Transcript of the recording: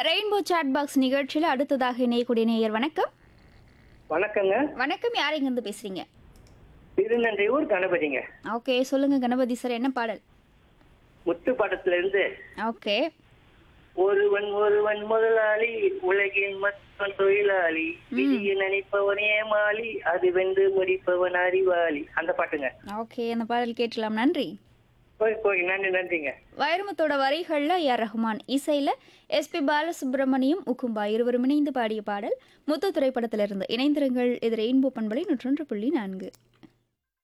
rainbow chat box நிகழ்ச்சியில் அடுத்ததாக இணையக்கூடிய நேயர் வணக்கம் வணக்கங்க வணக்கம் யார் இருந்து பேசுறீங்க திருநன்றையூர் கணபதிங்க ஓகே சொல்லுங்க கணபதி சார் என்ன பாடல் முத்து படத்துல இருந்து ஓகே ஒருவன் ஒருவன் முதலாளி உலகின் மற்றவன் தொழிலாளி விதியை நினைப்பவன் ஏமாளி அது வென்று முடிப்பவன் அறிவாளி அந்த பாட்டுங்க ஓகே அந்த பாடல் கேட்கலாம் நன்றி போய் போய் நன்றி நன்றிங்க வைரமுத்தோட வரிகளில் ஏஆர் ரஹ்மான் இசையில் எஸ்பி பாலசுப்ரமணியம் உக்கும்பா இருவரும் இணைந்து பாடிய பாடல் முத்து திரைப்படத்திலிருந்து இணைந்திருங்கள் இது ரெயின்போ பண்பலை நூற்றொன்று புள்ளி நான்கு